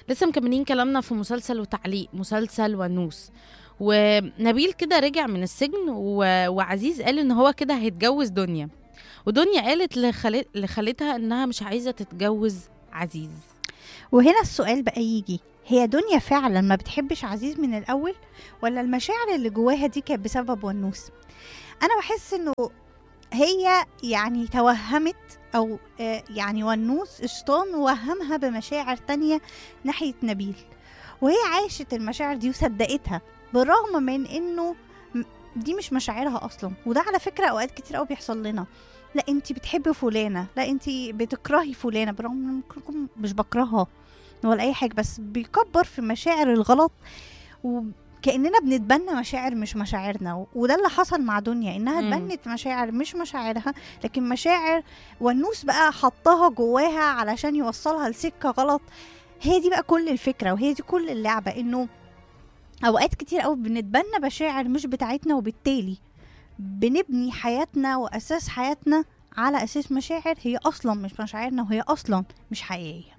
لسه مكملين كلامنا في مسلسل وتعليق مسلسل ونوس ونبيل كده رجع من السجن و... وعزيز قال ان هو كده هيتجوز دنيا ودنيا قالت لخالت... لخالتها انها مش عايزه تتجوز عزيز وهنا السؤال بقى يجي هي دنيا فعلا ما بتحبش عزيز من الاول ولا المشاعر اللي جواها دي كانت بسبب ونوس انا بحس انه هي يعني توهمت او آه، يعني ونوس الشيطان وهمها بمشاعر تانية ناحية نبيل وهي عاشت المشاعر دي وصدقتها بالرغم من انه م- دي مش مشاعرها اصلا وده على فكرة اوقات كتير قوي بيحصل لنا لا انت بتحبي فلانة لا انت بتكرهي فلانة بالرغم من ممكن مش بكرهها ولا اي حاجة بس بيكبر في مشاعر الغلط وكأننا بنتبنى مشاعر مش مشاعرنا و- وده اللي حصل مع دنيا انها مم. اتبنت مشاعر مش مشاعرها لكن مشاعر والنوس بقى حطها جواها علشان يوصلها لسكة غلط هي دي بقى كل الفكرة وهي دي كل اللعبة انه اوقات كتير قوي بنتبنى مشاعر مش بتاعتنا وبالتالي بنبني حياتنا واساس حياتنا على اساس مشاعر هي اصلا مش مشاعرنا وهي اصلا مش حقيقيه